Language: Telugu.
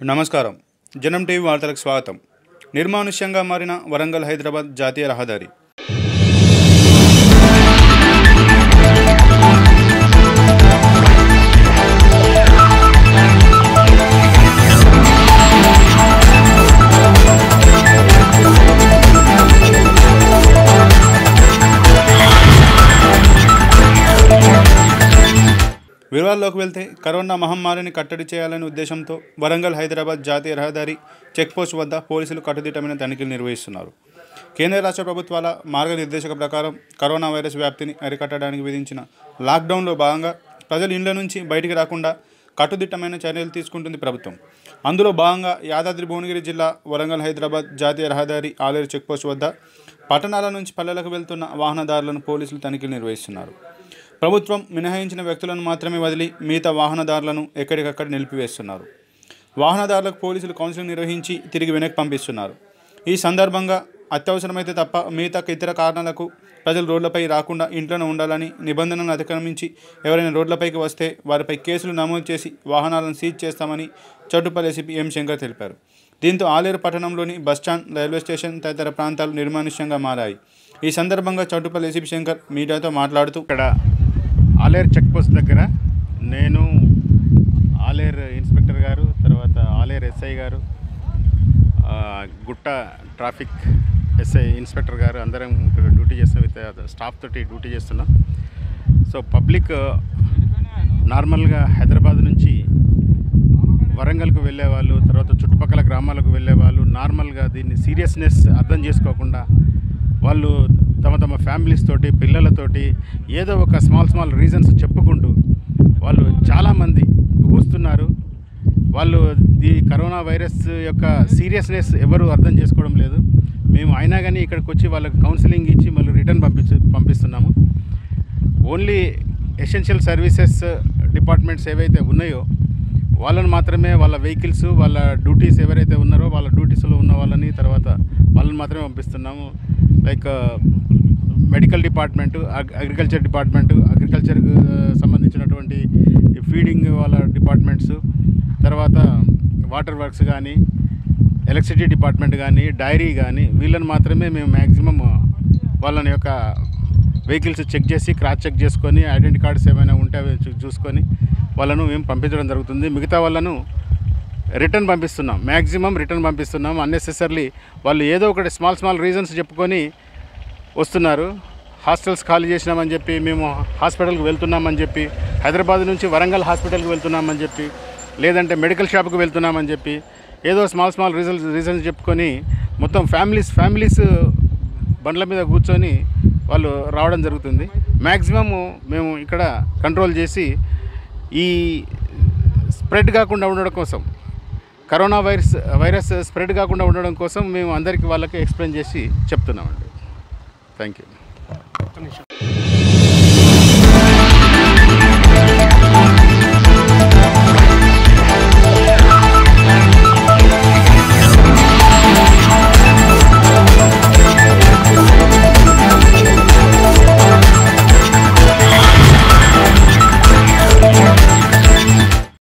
నమస్కారం జనం టీవీ వార్తలకు స్వాగతం నిర్మానుష్యంగా మారిన వరంగల్ హైదరాబాద్ జాతీయ రహదారి వివరాల్లోకి వెళ్తే కరోనా మహమ్మారిని కట్టడి చేయాలనే ఉద్దేశంతో వరంగల్ హైదరాబాద్ జాతీయ రహదారి చెక్పోస్ట్ వద్ద పోలీసులు కట్టుదిట్టమైన తనిఖీలు నిర్వహిస్తున్నారు కేంద్ర రాష్ట్ర ప్రభుత్వాల మార్గనిర్దేశక ప్రకారం కరోనా వైరస్ వ్యాప్తిని అరికట్టడానికి విధించిన లాక్డౌన్లో భాగంగా ప్రజలు ఇండ్ల నుంచి బయటికి రాకుండా కట్టుదిట్టమైన చర్యలు తీసుకుంటుంది ప్రభుత్వం అందులో భాగంగా యాదాద్రి భువనగిరి జిల్లా వరంగల్ హైదరాబాద్ జాతీయ రహదారి ఆలేరు చెక్పోస్ట్ వద్ద పట్టణాల నుంచి పల్లెలకు వెళ్తున్న వాహనదారులను పోలీసులు తనిఖీలు నిర్వహిస్తున్నారు ప్రభుత్వం మినహాయించిన వ్యక్తులను మాత్రమే వదిలి మిగతా వాహనదారులను ఎక్కడికక్కడ నిలిపివేస్తున్నారు వాహనదారులకు పోలీసులు కౌన్సిలింగ్ నిర్వహించి తిరిగి వెనక్కి పంపిస్తున్నారు ఈ సందర్భంగా అత్యవసరమైతే తప్ప మిగతా ఇతర కారణాలకు ప్రజలు రోడ్లపై రాకుండా ఇంట్లోనే ఉండాలని నిబంధనలను అతిక్రమించి ఎవరైనా రోడ్లపైకి వస్తే వారిపై కేసులు నమోదు చేసి వాహనాలను సీజ్ చేస్తామని చౌటుపల్లి ఎసిపి ఎం శంకర్ తెలిపారు దీంతో ఆలేరు పట్టణంలోని బస్టాండ్ రైల్వే స్టేషన్ తదితర ప్రాంతాలు నిర్మానుష్యంగా మారాయి ఈ సందర్భంగా చౌటుపల్లి ఎసిపి శంకర్ మీడియాతో మాట్లాడుతూ ఇక్కడ ఆలేరు చెక్ పోస్ట్ దగ్గర నేను ఆలేరు ఇన్స్పెక్టర్ గారు తర్వాత ఆలేరు ఎస్ఐ గారు ఆ, గుట్ట ట్రాఫిక్ ఎస్ఐ ఇన్స్పెక్టర్ గారు అందరం ఇక్కడ డ్యూటీ చేస్తాం విత్ స్టాఫ్ తోటి డ్యూటీ చేస్తున్నాం సో పబ్లిక్ నార్మల్గా హైదరాబాద్ నుంచి వరంగల్కు వెళ్ళే వాళ్ళు తర్వాత చుట్టుపక్కల గ్రామాలకు వెళ్ళే వాళ్ళు నార్మల్గా దీన్ని సీరియస్నెస్ అర్థం చేసుకోకుండా వాళ్ళు తమ తమ ఫ్యామిలీస్ తోటి పిల్లలతోటి ఏదో ఒక స్మాల్ స్మాల్ రీజన్స్ చెప్పుకుంటూ వాళ్ళు చాలామంది వస్తున్నారు వాళ్ళు ఈ కరోనా వైరస్ యొక్క సీరియస్నెస్ ఎవరు అర్థం చేసుకోవడం లేదు మేము అయినా కానీ ఇక్కడికి వచ్చి వాళ్ళకి కౌన్సిలింగ్ ఇచ్చి మళ్ళీ రిటర్న్ పంపించి పంపిస్తున్నాము ఓన్లీ ఎసెన్షియల్ సర్వీసెస్ డిపార్ట్మెంట్స్ ఏవైతే ఉన్నాయో వాళ్ళని మాత్రమే వాళ్ళ వెహికల్స్ వాళ్ళ డ్యూటీస్ ఎవరైతే ఉన్నారో వాళ్ళ డ్యూటీస్లో ఉన్న వాళ్ళని తర్వాత వాళ్ళని మాత్రమే పంపిస్తున్నాము like medical department agriculture department agriculture సంబంధించినటువంటి ఫీడింగ్ వాళ్ళ డిపార్ట్మెంట్స్ తర్వాత వాటర్ వర్క్స్ కానీ ఎలక్ట్రిసిటీ డిపార్ట్మెంట్ కానీ డైరీ కానీ వీళ్ళని మాత్రమే మేము మ్యాక్సిమం వాళ్ళని యొక్క వెహికల్స్ చెక్ చేసి క్రాస్ చెక్ చేసుకొని ఐడెంటి కార్డ్స్ ఏమైనా ఉంటే అవి చూ- చూసుకొని వాళ్ళను మేము పంపించడం జరుగుతుంది మిగతా వాళ్ళను రిటర్న్ పంపిస్తున్నాం మ్యాక్సిమం రిటర్న్ పంపిస్తున్నాం అన్నెసెసర్లీ వాళ్ళు ఏదో ఒకటి స్మాల్ స్మాల్ రీజన్స్ చెప్పుకొని వస్తున్నారు హాస్టల్స్ ఖాళీ చేసినామని చెప్పి మేము హాస్పిటల్కి వెళ్తున్నామని చెప్పి హైదరాబాద్ నుంచి వరంగల్ హాస్పిటల్కి వెళ్తున్నామని చెప్పి లేదంటే మెడికల్ షాప్కి వెళ్తున్నామని చెప్పి ఏదో స్మాల్ స్మాల్ రీజన్స్ రీజన్స్ చెప్పుకొని మొత్తం ఫ్యామిలీస్ ఫ్యామిలీస్ బండ్ల మీద కూర్చొని వాళ్ళు రావడం జరుగుతుంది మ్యాక్సిమము మేము ఇక్కడ కంట్రోల్ చేసి ఈ స్ప్రెడ్ కాకుండా ఉండడం కోసం కరోనా వైరస్ వైరస్ స్ప్రెడ్ కాకుండా ఉండడం కోసం మేము అందరికీ వాళ్ళకి ఎక్స్ప్లెయిన్ చేసి చెప్తున్నామండి థ్యాంక్ యూ